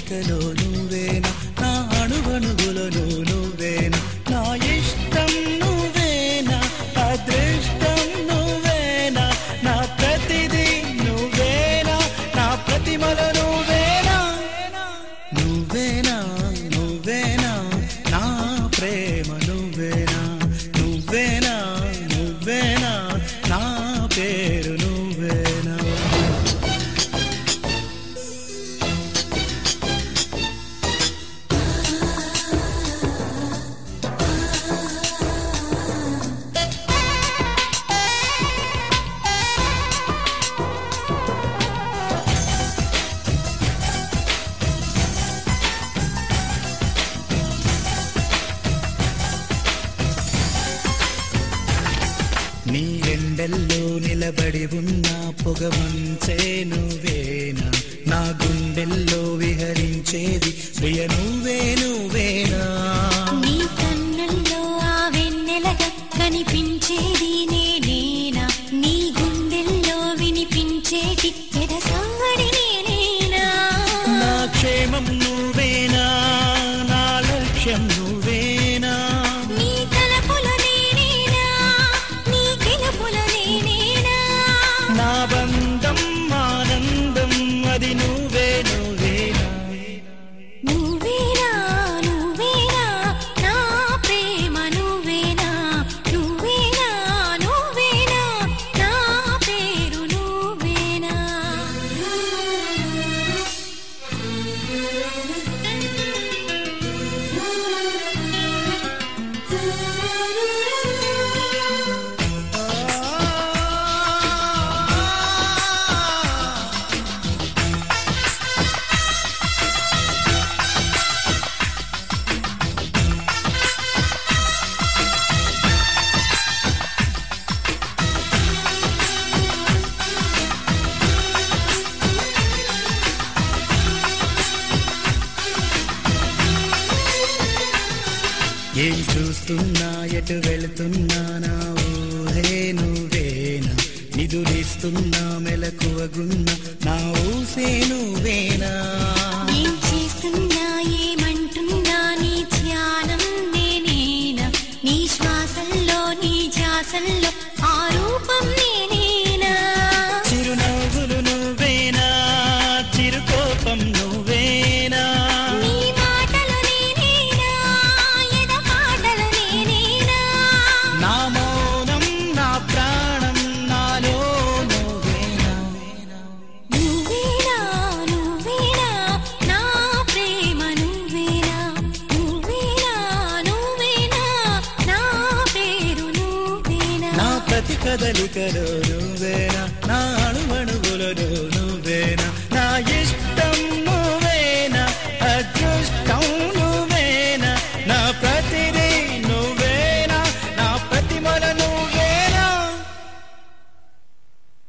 కదలికలో నువ్వేనా నా అణువణువులలో నువ్వేనా నా ఇష్టం నువ్వేనా అదృష్టం నువ్వేనా నా ప్రతిదీ నువ్వేనా నా ప్రతిమలో నువ్వేనా నువ్వేనా నువ్వేనా నా ప్రేమ నువ్వేనా నువ్వేనా నువ్వేనా నా పేరు నువ్వేనా నీ ఎండల్లో నిలబడి ఉన్న పొగమంచే నువ్వేనా నా గుండెల్లో విహరించేది ప్రియ నువ్వే నువ్వేనా నీ కన్నుల్లో ఆ వెన్నెలగా కనిపించేది నేనేనా నీ గుండెల్లో వినిపించేటి ఎదసాడి నేనేనా నా క్షేమం నువ్వేనా నా లక్ష్యం నువ్వేనా నీ తలపుల నేనేనా నీ గెలుపుల నేనేనా నా బంధం ఆనందం అది నువ్వే నువ్వేనా నువ్వేనా నువ్వేనా నా ప్రేమ నువ్వేనా నువ్వేనా నువ్వేనా నా పేరు నువ్వేనా ఏం చూస్తున్నా ఎటు వెళుతున్నా నా ఊహే నువ్వేనా నిదురిస్తున్నా మెలకువగున్నా నా ఊసే నువ్వేనా ఏం చేస్తున్నా ఏమంటున్నా నీ ధ్యానం నేనేనా నీ శ్వాసల్లో నీ ధ్యాసల్లో ఆ రూపం నేనేనా చిరునవ్వులు నువ్వేనా చిరుకోపం నువ్వేనా నీ మాటలు నేనేనా ఎద పాటలు నేనేనా నా మౌనం నా ప్రాణం నాలో నువ్వేనా నువ్వేనా నువ్వేనా నా ప్రేమ నువ్వేనా నువ్వేనా నువ్వేనా నా పేరు నువ్వేనా నా ప్రతి కదలికలో నువ్వేనా నా అణువణువులలో నువ్వేనా